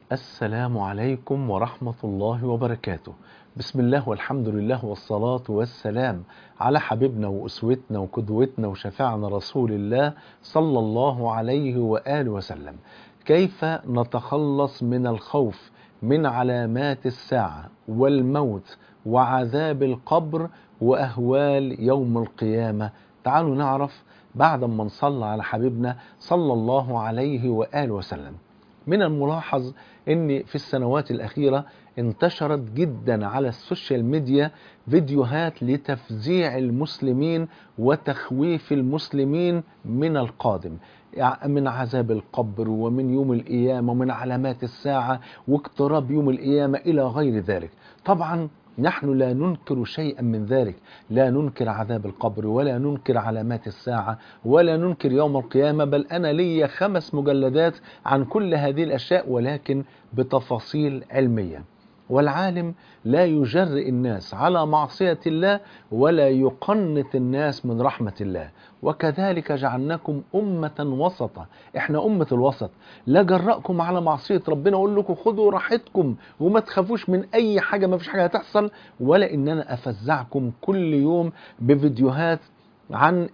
السلام عليكم ورحمة الله وبركاته بسم الله والحمد لله والصلاة والسلام على حبيبنا وأسوتنا وقدوتنا وشفاعنا رسول الله صلى الله عليه وآله وسلم كيف نتخلص من الخوف من علامات الساعة والموت وعذاب القبر وأهوال يوم القيامة تعالوا نعرف بعد ما نصلى على حبيبنا صلى الله عليه وآله وسلم من الملاحظ ان في السنوات الاخيره انتشرت جدا على السوشيال ميديا فيديوهات لتفزيع المسلمين وتخويف المسلمين من القادم من عذاب القبر ومن يوم القيامه ومن علامات الساعه واقتراب يوم القيامه الى غير ذلك طبعا نحن لا ننكر شيئا من ذلك لا ننكر عذاب القبر ولا ننكر علامات الساعة ولا ننكر يوم القيامة بل أنا لي خمس مجلدات عن كل هذه الأشياء ولكن بتفاصيل علمية والعالم لا يجرئ الناس على معصية الله ولا يقنط الناس من رحمة الله وكذلك جعلناكم أمة وسطة احنا أمة الوسط لا جرأكم على معصية ربنا أقول لكم خدوا راحتكم وما تخافوش من أي حاجة ما فيش حاجة هتحصل ولا إن أنا أفزعكم كل يوم بفيديوهات عن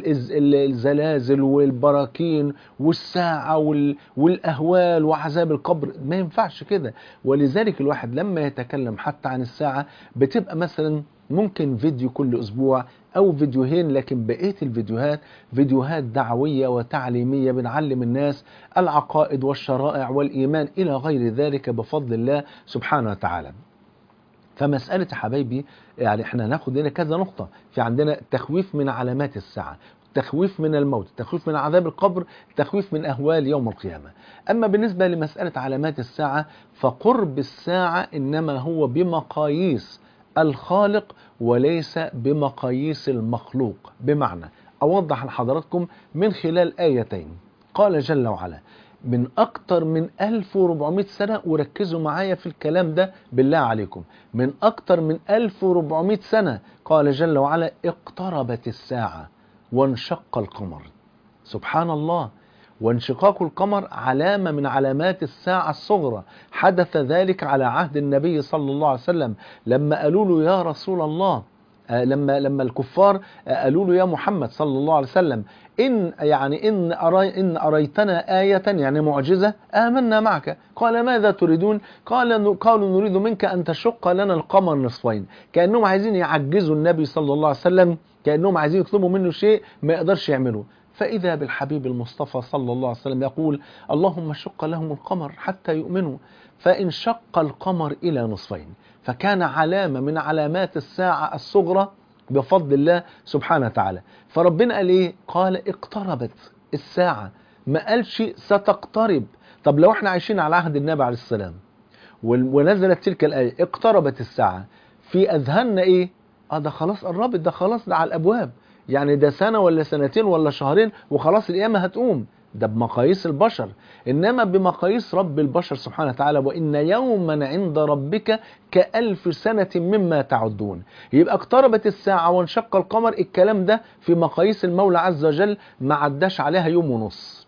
الزلازل والبراكين والساعة والأهوال وعذاب القبر ما ينفعش كده ولذلك الواحد لما يتكلم حتى عن الساعة بتبقى مثلا ممكن فيديو كل أسبوع أو فيديوهين لكن بقية الفيديوهات فيديوهات دعوية وتعليمية بنعلم الناس العقائد والشرائع والإيمان إلى غير ذلك بفضل الله سبحانه وتعالى فمسألة يا حبايبي يعني احنا هناخد هنا كذا نقطة في عندنا تخويف من علامات الساعة تخويف من الموت تخويف من عذاب القبر تخويف من أهوال يوم القيامة أما بالنسبة لمسألة علامات الساعة فقرب الساعة إنما هو بمقاييس الخالق وليس بمقاييس المخلوق بمعنى أوضح لحضراتكم من خلال آيتين قال جل وعلا من أكتر من 1400 سنة وركزوا معايا في الكلام ده بالله عليكم من أكتر من 1400 سنة قال جل وعلا اقتربت الساعة وانشق القمر سبحان الله وانشقاق القمر علامة من علامات الساعة الصغرى حدث ذلك على عهد النبي صلى الله عليه وسلم لما قالوا له يا رسول الله لما لما الكفار قالوا له يا محمد صلى الله عليه وسلم ان يعني ان أري ان اريتنا آية يعني معجزة آمنا معك قال ماذا تريدون قال قالوا نريد منك ان تشق لنا القمر نصفين كانهم عايزين يعجزوا النبي صلى الله عليه وسلم كانهم عايزين يطلبوا منه شيء ما يقدرش يعمله فإذا بالحبيب المصطفى صلى الله عليه وسلم يقول اللهم شق لهم القمر حتى يؤمنوا فإن شق القمر إلى نصفين فكان علامة من علامات الساعة الصغرى بفضل الله سبحانه وتعالى فربنا قال إيه؟ قال اقتربت الساعة ما قالش ستقترب طب لو احنا عايشين على عهد النبي عليه السلام ونزلت تلك الآية اقتربت الساعة في أذهاننا إيه؟ اه ده خلاص قربت ده خلاص ده على الأبواب يعني ده سنة ولا سنتين ولا شهرين وخلاص القيامة هتقوم ده بمقاييس البشر إنما بمقاييس رب البشر سبحانه وتعالى وإن يوما عند ربك كألف سنة مما تعدون يبقى اقتربت الساعة وانشق القمر الكلام ده في مقاييس المولى عز وجل ما عداش عليها يوم ونص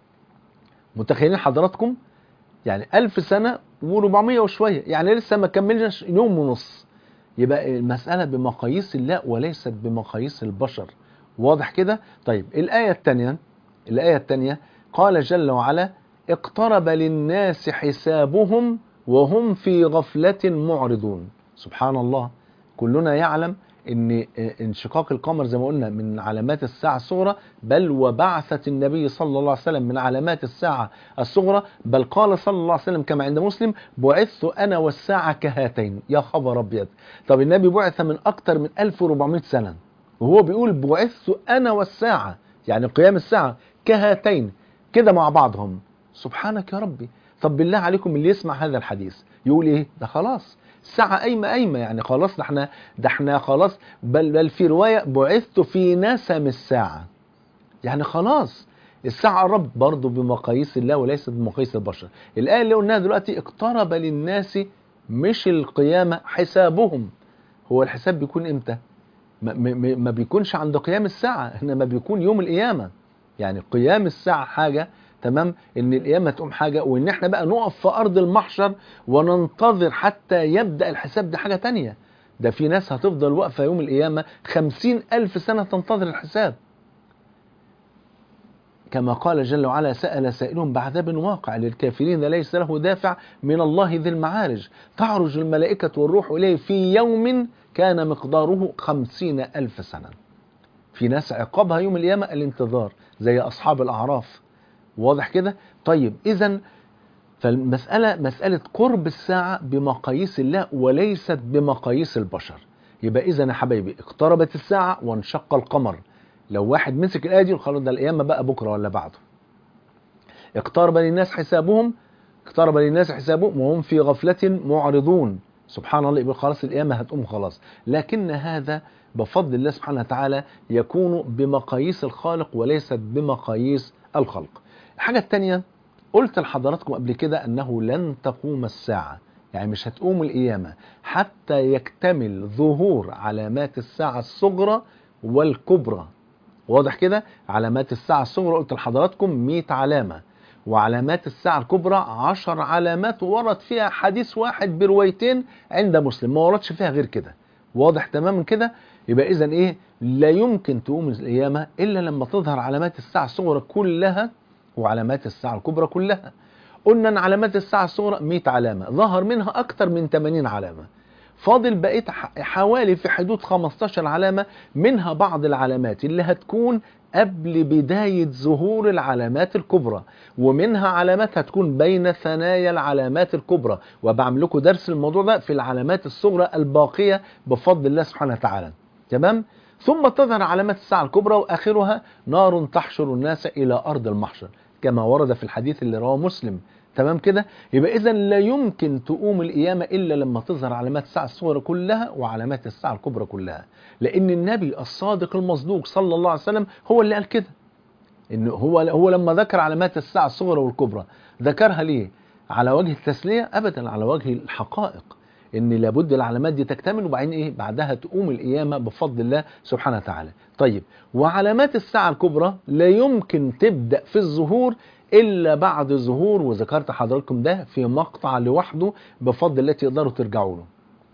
متخيلين حضراتكم يعني ألف سنة وربعمية وشوية يعني لسه ما كملناش يوم ونص يبقى المسألة بمقاييس الله وليست بمقاييس البشر واضح كده طيب الآية الثانية الآية الثانية قال جل وعلا اقترب للناس حسابهم وهم في غفلة معرضون سبحان الله كلنا يعلم ان انشقاق القمر زي ما قلنا من علامات الساعة الصغرى بل وبعثة النبي صلى الله عليه وسلم من علامات الساعة الصغرى بل قال صلى الله عليه وسلم كما عند مسلم بعثت أنا والساعة كهاتين يا خبر أبيض طب النبي بعث من أكثر من 1400 سنة وهو بيقول بعثت أنا والساعة يعني قيام الساعة كهاتين كده مع بعضهم سبحانك يا ربي طب بالله عليكم اللي يسمع هذا الحديث يقول ايه ده خلاص الساعة قايمة قايمة يعني خلاص ده احنا ده احنا خلاص بل بل في رواية بعثت في نسم الساعة يعني خلاص الساعة قربت برضه بمقاييس الله وليست بمقاييس البشر الآية اللي قلناها دلوقتي اقترب للناس مش القيامة حسابهم هو الحساب بيكون امتى ما, ما, ما بيكونش عند قيام الساعة انما بيكون يوم القيامة يعني قيام الساعة حاجة تمام ان القيامه تقوم حاجه وان احنا بقى نقف في ارض المحشر وننتظر حتى يبدا الحساب دي حاجه تانية ده في ناس هتفضل واقفه يوم القيامه خمسين الف سنه تنتظر الحساب كما قال جل وعلا سأل سائل بعذاب واقع للكافرين ليس له دافع من الله ذي المعارج تعرج الملائكة والروح إليه في يوم كان مقداره خمسين ألف سنة في ناس عقابها يوم القيامة الانتظار زي أصحاب الأعراف واضح كده طيب إذا فالمسألة مسألة قرب الساعة بمقاييس الله وليست بمقاييس البشر يبقى إذا يا حبايبي اقتربت الساعة وانشق القمر لو واحد مسك الآية دي خلاص ده القيامة بقى بكرة ولا بعده اقترب للناس حسابهم اقترب للناس حسابهم وهم في غفلة معرضون سبحان الله يبقى خلاص القيامة هتقوم خلاص لكن هذا بفضل الله سبحانه وتعالى يكون بمقاييس الخالق وليست بمقاييس الخلق الحاجة الثانية قلت لحضراتكم قبل كده أنه لن تقوم الساعة يعني مش هتقوم القيامة حتى يكتمل ظهور علامات الساعة الصغرى والكبرى واضح كده علامات الساعة الصغرى قلت لحضراتكم 100 علامة وعلامات الساعة الكبرى 10 علامات ورد فيها حديث واحد بروايتين عند مسلم ما وردش فيها غير كده واضح تماما كده يبقى اذا ايه لا يمكن تقوم القيامة الا لما تظهر علامات الساعة الصغرى كلها وعلامات الساعة الكبرى كلها قلنا ان علامات الساعة الصغرى 100 علامة ظهر منها اكتر من 80 علامة فاضل بقيت حوالي في حدود 15 علامة منها بعض العلامات اللي هتكون قبل بداية ظهور العلامات الكبرى ومنها علامات هتكون بين ثنايا العلامات الكبرى وبعمل لكم درس الموضوع ده في العلامات الصغرى الباقية بفضل الله سبحانه وتعالى تمام ثم تظهر علامات الساعة الكبرى وآخرها نار تحشر الناس إلى أرض المحشر كما ورد في الحديث اللي رواه مسلم تمام كده يبقى اذا لا يمكن تقوم القيامه الا لما تظهر علامات الساعه الصغرى كلها وعلامات الساعه الكبرى كلها لان النبي الصادق المصدوق صلى الله عليه وسلم هو اللي قال كده ان هو هو لما ذكر علامات الساعه الصغرى والكبرى ذكرها ليه على وجه التسليه ابدا على وجه الحقائق ان لابد العلامات دي تكتمل وبعدين ايه بعدها تقوم القيامه بفضل الله سبحانه وتعالى طيب وعلامات الساعه الكبرى لا يمكن تبدا في الظهور الا بعد ظهور وذكرت حضراتكم ده في مقطع لوحده بفضل الله تقدروا ترجعوا له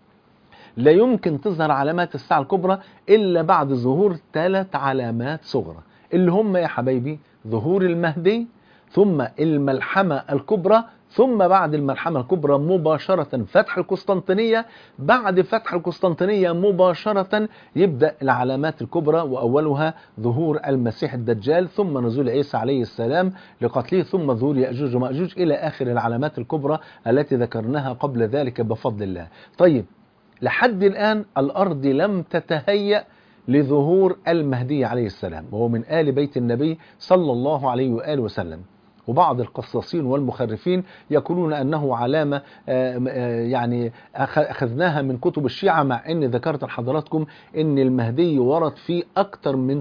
لا يمكن تظهر علامات الساعه الكبرى الا بعد ظهور ثلاث علامات صغرى اللي هم يا حبايبي ظهور المهدي ثم الملحمه الكبرى ثم بعد الملحمة الكبرى مباشرة فتح القسطنطينية بعد فتح القسطنطينية مباشرة يبدأ العلامات الكبرى وأولها ظهور المسيح الدجال ثم نزول عيسى عليه السلام لقتله ثم ظهور يأجوج ومأجوج إلى آخر العلامات الكبرى التي ذكرناها قبل ذلك بفضل الله طيب لحد الآن الأرض لم تتهيأ لظهور المهدي عليه السلام وهو من آل بيت النبي صلى الله عليه وآله وسلم وبعض القصاصين والمخرفين يقولون أنه علامة يعني أخذناها من كتب الشيعة مع أن ذكرت لحضراتكم أن المهدي ورد فيه أكثر من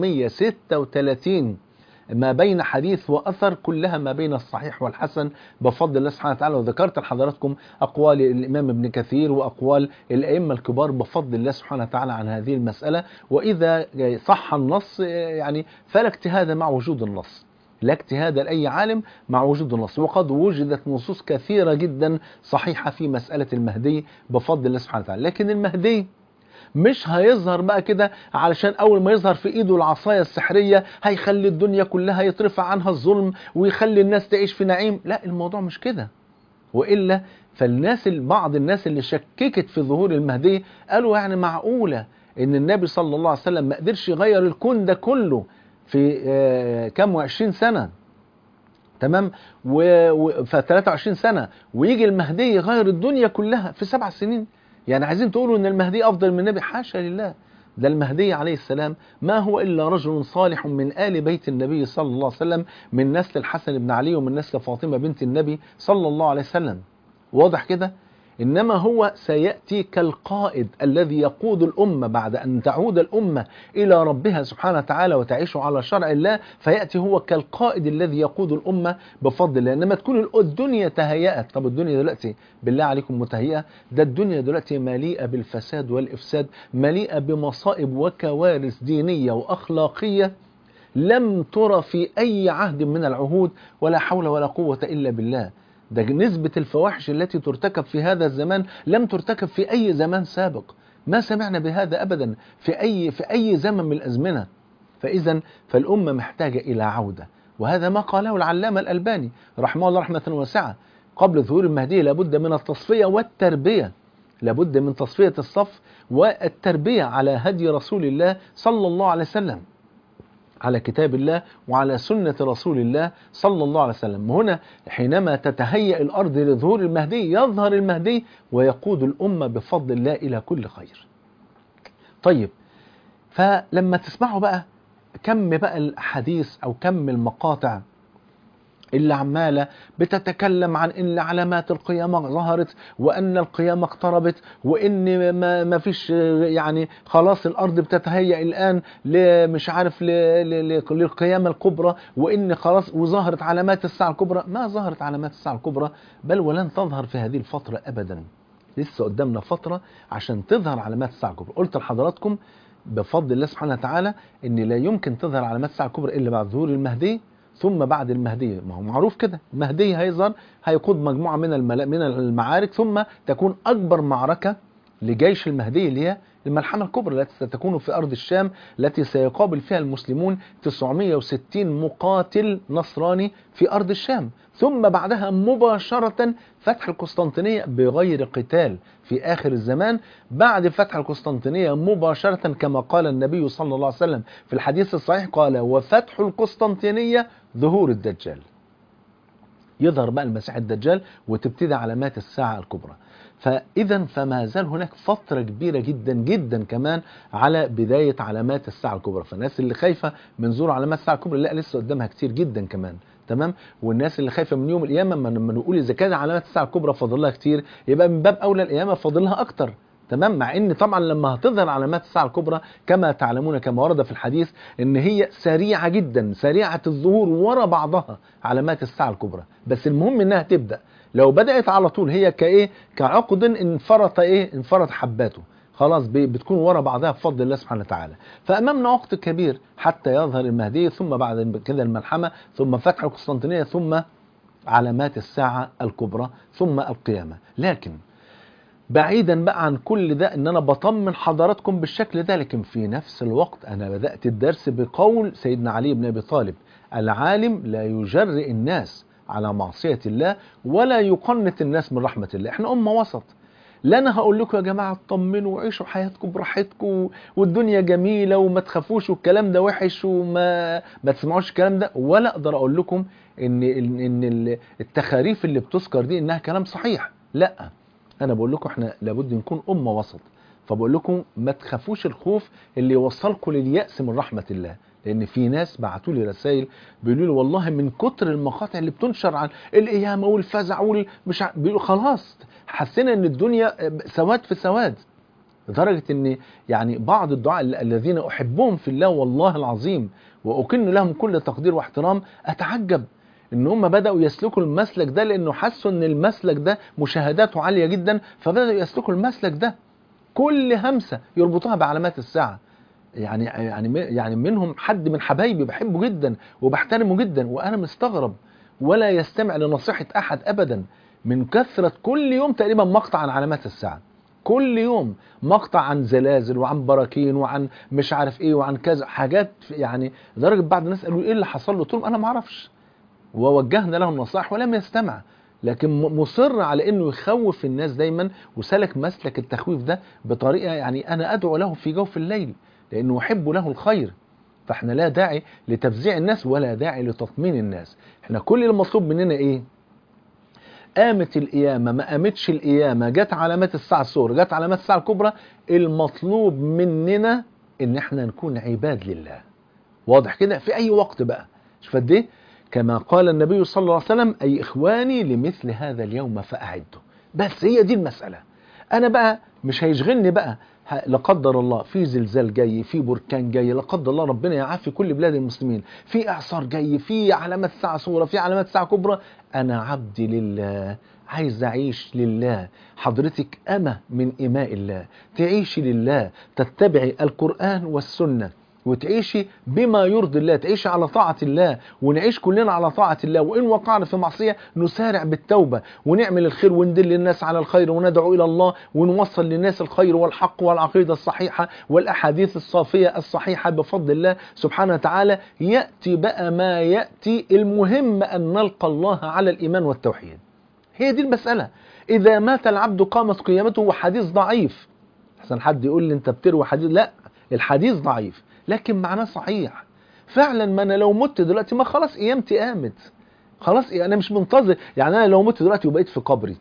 336 ما بين حديث وأثر كلها ما بين الصحيح والحسن بفضل الله سبحانه وتعالى وذكرت لحضراتكم أقوال الإمام ابن كثير وأقوال الأئمة الكبار بفضل الله سبحانه وتعالى عن هذه المسألة وإذا صح النص يعني فلا اجتهاد مع وجود النص لا اجتهاد لأي عالم مع وجود النص وقد وجدت نصوص كثيرة جدا صحيحة في مسألة المهدي بفضل الله سبحانه وتعالى لكن المهدي مش هيظهر بقى كده علشان اول ما يظهر في ايده العصايه السحريه هيخلي الدنيا كلها يترفع عنها الظلم ويخلي الناس تعيش في نعيم لا الموضوع مش كده والا فالناس بعض الناس اللي شككت في ظهور المهدي قالوا يعني معقوله ان النبي صلى الله عليه وسلم ما قدرش يغير الكون ده كله في كام وعشرين سنة تمام و... ف 23 سنة ويجي المهدي يغير الدنيا كلها في سبع سنين يعني عايزين تقولوا ان المهدي افضل من النبي حاشا لله ده المهدي عليه السلام ما هو الا رجل صالح من ال بيت النبي صلى الله عليه وسلم من نسل الحسن بن علي ومن نسل فاطمه بنت النبي صلى الله عليه وسلم واضح كده إنما هو سيأتي كالقائد الذي يقود الأمة بعد أن تعود الأمة إلى ربها سبحانه وتعالى وتعيش على شرع الله فيأتي هو كالقائد الذي يقود الأمة بفضل الله إنما تكون الدنيا تهيأت طب الدنيا دلوقتي بالله عليكم متهيئة ده الدنيا دلوقتي مليئة بالفساد والإفساد مليئة بمصائب وكوارث دينية وأخلاقية لم ترى في أي عهد من العهود ولا حول ولا قوة إلا بالله ده نسبة الفواحش التي ترتكب في هذا الزمان لم ترتكب في أي زمان سابق ما سمعنا بهذا أبدا في أي, في أي زمن من الأزمنة فإذا فالأمة محتاجة إلى عودة وهذا ما قاله العلامة الألباني رحمه الله رحمة واسعة قبل ظهور المهدي لابد من التصفية والتربية لابد من تصفية الصف والتربية على هدي رسول الله صلى الله عليه وسلم على كتاب الله وعلى سنة رسول الله صلى الله عليه وسلم هنا حينما تتهيأ الأرض لظهور المهدي يظهر المهدي ويقود الأمة بفضل الله إلى كل خير طيب فلما تسمعوا بقى كم بقى الحديث أو كم المقاطع اللي عمالة بتتكلم عن ان علامات القيامة ظهرت وان القيامة اقتربت وان ما, ما فيش يعني خلاص الارض بتتهيأ الان مش عارف للقيامة الكبرى وان خلاص وظهرت علامات الساعة الكبرى ما ظهرت علامات الساعة الكبرى بل ولن تظهر في هذه الفترة ابدا لسه قدامنا فترة عشان تظهر علامات الساعة الكبرى قلت لحضراتكم بفضل الله سبحانه وتعالى ان لا يمكن تظهر علامات الساعة الكبرى الا بعد ظهور المهدي ثم بعد المهدي ما هو معروف كده المهدي هيظهر هيقود مجموعة من الملا... من المعارك ثم تكون أكبر معركة لجيش المهدي اللي هي الملحمة الكبرى التي ستكون في أرض الشام التي سيقابل فيها المسلمون 960 مقاتل نصراني في أرض الشام ثم بعدها مباشرة فتح القسطنطينية بغير قتال في آخر الزمان بعد فتح القسطنطينية مباشرة كما قال النبي صلى الله عليه وسلم في الحديث الصحيح قال وفتح القسطنطينية ظهور الدجال يظهر بقى المسيح الدجال وتبتدي علامات الساعة الكبرى فإذا فما زال هناك فترة كبيرة جدا جدا كمان على بداية علامات الساعة الكبرى فالناس اللي خايفة من ظهور علامات الساعة الكبرى لا لسه قدامها كتير جدا كمان تمام والناس اللي خايفه من يوم القيامه لما نقول اذا كان علامات الساعه الكبرى فاضل لها كتير يبقى من باب اولى القيامه فاضل لها اكتر تمام مع ان طبعا لما هتظهر علامات الساعه الكبرى كما تعلمون كما ورد في الحديث ان هي سريعه جدا سريعه الظهور ورا بعضها علامات الساعه الكبرى بس المهم انها تبدا لو بدات على طول هي كايه كعقد انفرط ايه انفرط حباته خلاص بتكون ورا بعضها بفضل الله سبحانه وتعالى فامامنا وقت كبير حتى يظهر المهدي ثم بعد كده الملحمه ثم فتح القسطنطينيه ثم علامات الساعه الكبرى ثم القيامه لكن بعيدا بقى عن كل ده ان انا بطمن حضراتكم بالشكل ده لكن في نفس الوقت انا بدات الدرس بقول سيدنا علي بن ابي طالب العالم لا يجرئ الناس على معصيه الله ولا يقنط الناس من رحمه الله احنا امه وسط لا انا هقول لكم يا جماعه اطمنوا وعيشوا حياتكم براحتكم والدنيا جميله وما تخافوش والكلام ده وحش وما ما تسمعوش الكلام ده ولا اقدر اقول لكم ان ان التخاريف اللي بتذكر دي انها كلام صحيح لا انا بقول لكم احنا لابد نكون امه وسط فبقول لكم ما تخافوش الخوف اللي يوصلكم لليأس من رحمه الله لان في ناس بعتوا لي رسائل بيقولوا لي والله من كتر المقاطع اللي بتنشر عن القيامه والفزع والمش بيقولوا خلاص حسينا ان الدنيا سواد في سواد لدرجة ان يعني بعض الدعاء الذين احبهم في الله والله العظيم واكن لهم كل تقدير واحترام اتعجب ان هم بدأوا يسلكوا المسلك ده لانه حسوا ان المسلك ده مشاهداته عالية جدا فبدأوا يسلكوا المسلك ده كل همسة يربطوها بعلامات الساعة يعني يعني يعني منهم حد من حبايبي بحبه جدا وبحترمه جدا وانا مستغرب ولا يستمع لنصيحة احد ابدا من كثرة كل يوم تقريبا مقطع عن علامات الساعة كل يوم مقطع عن زلازل وعن براكين وعن مش عارف ايه وعن كذا حاجات يعني لدرجه بعض الناس قالوا ايه اللي حصل له قلت لهم انا ما اعرفش ووجهنا لهم نصائح ولم يستمع لكن مصر على انه يخوف الناس دايما وسلك مسلك التخويف ده بطريقه يعني انا ادعو له في جوف الليل لانه احب له الخير فاحنا لا داعي لتفزيع الناس ولا داعي لتطمين الناس احنا كل المطلوب مننا ايه قامت القيامة ما قامتش القيامة جت علامات الساعة الصغرى جت علامات الساعة الكبرى المطلوب مننا ان احنا نكون عباد لله واضح كده في اي وقت بقى شوف قد ايه كما قال النبي صلى الله عليه وسلم اي اخواني لمثل هذا اليوم فاعدوا بس هي دي المسألة انا بقى مش هيشغلني بقى لا قدر الله في زلزال جاي في بركان جاي لا قدر الله ربنا يعافي كل بلاد المسلمين في اعصار جاي في علامات ساعه صغرى في علامات ساعه كبرى انا عبدي لله عايز اعيش لله حضرتك اما من اماء الله تعيشي لله تتبعي القران والسنه وتعيشي بما يرضي الله تعيشي على طاعة الله ونعيش كلنا على طاعة الله وإن وقعنا في معصية نسارع بالتوبة ونعمل الخير وندل الناس على الخير وندعو إلى الله ونوصل للناس الخير والحق والعقيدة الصحيحة والأحاديث الصافية الصحيحة بفضل الله سبحانه وتعالى يأتي بقى ما يأتي المهم أن نلقى الله على الإيمان والتوحيد هي دي المسألة إذا مات العبد قامت قيامته وحديث ضعيف أحسن حد يقول لي أنت بتروي حديث لا الحديث ضعيف لكن معناه صحيح فعلا ما انا لو مت دلوقتي ما خلاص قيامتي قامت خلاص انا مش منتظر يعني انا لو مت دلوقتي وبقيت في قبري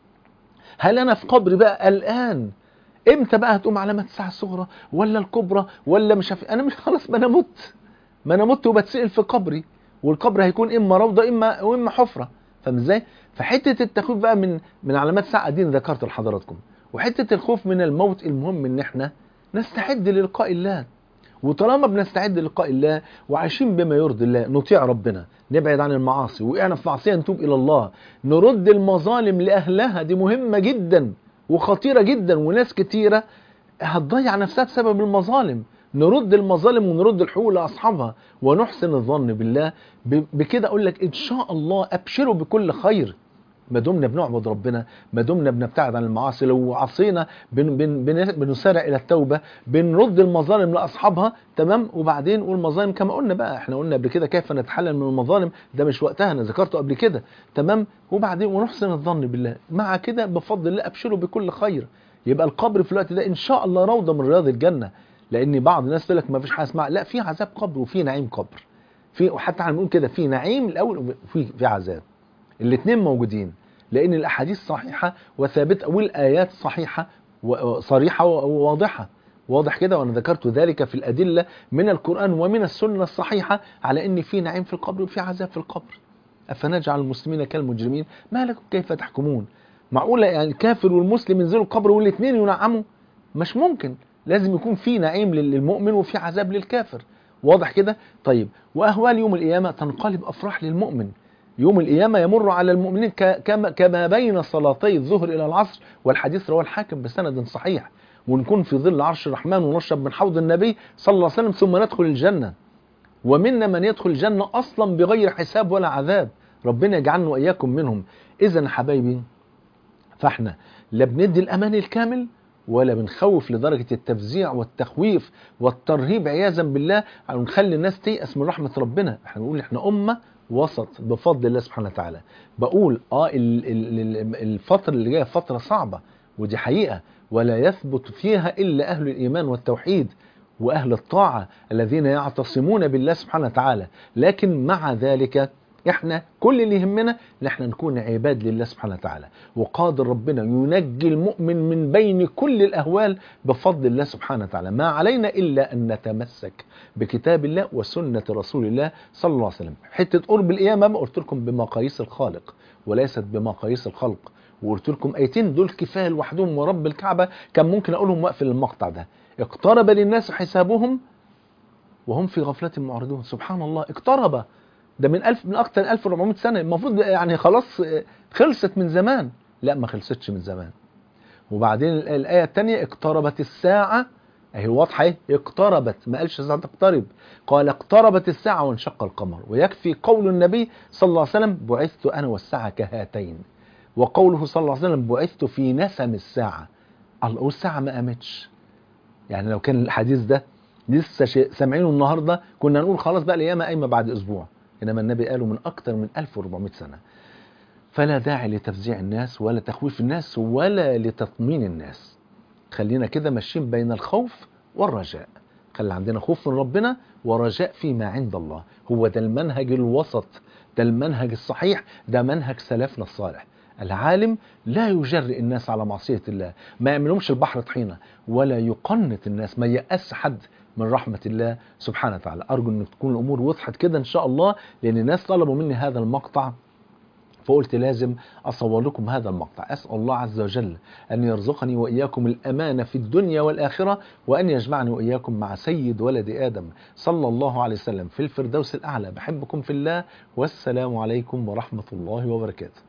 هل انا في قبري بقى الان امتى بقى هتقوم علامات الساعه الصغرى ولا الكبرى ولا مش عارف انا مش خلاص ما انا مت ما انا مت وبتسال في قبري والقبر هيكون اما روضه اما واما حفره فاهم ازاي فحته التخويف بقى من من علامات الساعه دي ذكرت لحضراتكم وحته الخوف من الموت المهم ان احنا نستعد للقاء الله وطالما بنستعد للقاء الله وعايشين بما يرضي الله نطيع ربنا نبعد عن المعاصي وقعنا في معصيه نتوب الى الله نرد المظالم لاهلها دي مهمه جدا وخطيره جدا وناس كتيره هتضيع نفسها بسبب المظالم نرد المظالم ونرد الحقوق لاصحابها ونحسن الظن بالله بكده اقول لك ان شاء الله ابشروا بكل خير ما دمنا بنعبد ربنا ما دمنا بنبتعد عن المعاصي لو عصينا بن بن بن بنسارع الى التوبه بنرد المظالم لاصحابها تمام وبعدين والمظالم كما قلنا بقى احنا قلنا قبل كده كيف نتحلل من المظالم ده مش وقتها انا ذكرته قبل كده تمام وبعدين ونحسن الظن بالله مع كده بفضل الله ابشروا بكل خير يبقى القبر في الوقت ده ان شاء الله روضه من رياض الجنه لان بعض الناس تقول لك ما فيش حاجه اسمها لا في عذاب قبر وفي نعيم قبر في وحتى هنقول كده في نعيم الاول وفي في عذاب الاثنين موجودين لان الاحاديث صحيحه وثابته والايات صحيحه وصريحه وواضحه واضح كده وانا ذكرت ذلك في الادله من القران ومن السنه الصحيحه على ان في نعيم في القبر وفي عذاب في القبر افنجعل المسلمين كالمجرمين ما لكم كيف تحكمون معقوله يعني الكافر والمسلم ينزلوا القبر والاثنين ينعموا مش ممكن لازم يكون في نعيم للمؤمن وفي عذاب للكافر واضح كده طيب واهوال يوم القيامه تنقلب افراح للمؤمن يوم القيامة يمر على المؤمنين كما, كما بين صلاتي الظهر إلى العصر والحديث رواه الحاكم بسند صحيح ونكون في ظل عرش الرحمن ونشرب من حوض النبي صلى الله عليه وسلم ثم ندخل الجنة ومنا من يدخل الجنة أصلا بغير حساب ولا عذاب ربنا يجعلنا وإياكم منهم إذا حبايبي فاحنا لا بندي الأمان الكامل ولا بنخوف لدرجة التفزيع والتخويف والترهيب عياذا بالله ونخلي الناس تيأس من رحمة ربنا احنا نقول احنا أمة وسط بفضل الله سبحانه وتعالى بقول اه الفترة اللي جاية فترة صعبة ودي حقيقة ولا يثبت فيها إلا أهل الإيمان والتوحيد وأهل الطاعة الذين يعتصمون بالله سبحانه وتعالى لكن مع ذلك احنا كل اللي يهمنا ان احنا نكون عباد لله سبحانه وتعالى وقادر ربنا ينجي المؤمن من بين كل الاهوال بفضل الله سبحانه وتعالى ما علينا الا ان نتمسك بكتاب الله وسنه رسول الله صلى الله عليه وسلم حته قرب القيامه ما قلت لكم بمقاييس الخالق وليست بمقاييس الخلق وقلت لكم ايتين دول كفايه لوحدهم ورب الكعبه كان ممكن اقولهم واقفل المقطع ده اقترب للناس حسابهم وهم في غفله معرضون سبحان الله اقترب ده من ألف من أكتر من 1400 سنة المفروض يعني خلاص خلصت من زمان لا ما خلصتش من زمان وبعدين الآية الثانية اقتربت الساعة اهي واضحة ايه اقتربت ما قالش الساعة تقترب قال اقتربت الساعة وانشق القمر ويكفي قول النبي صلى الله عليه وسلم بعثت أنا والساعة كهاتين وقوله صلى الله عليه وسلم بعثت في نسم الساعة الله والساعة ما قامتش يعني لو كان الحديث ده لسه سامعينه النهارده كنا نقول خلاص بقى القيامة قايمة بعد أسبوع إنما النبي قاله من أكثر من 1400 سنة فلا داعي لتفزيع الناس ولا تخويف الناس ولا لتطمين الناس خلينا كده ماشيين بين الخوف والرجاء خلي عندنا خوف من ربنا ورجاء فيما عند الله هو ده المنهج الوسط ده المنهج الصحيح ده منهج سلفنا الصالح العالم لا يجرئ الناس على معصية الله ما يعملهمش البحر طحينة ولا يقنط الناس ما يأس حد من رحمة الله سبحانه وتعالى أرجو أن تكون الأمور وضحت كده إن شاء الله لأن الناس طلبوا مني هذا المقطع فقلت لازم أصور لكم هذا المقطع أسأل الله عز وجل أن يرزقني وإياكم الأمانة في الدنيا والآخرة وأن يجمعني وإياكم مع سيد ولد آدم صلى الله عليه وسلم في الفردوس الأعلى بحبكم في الله والسلام عليكم ورحمة الله وبركاته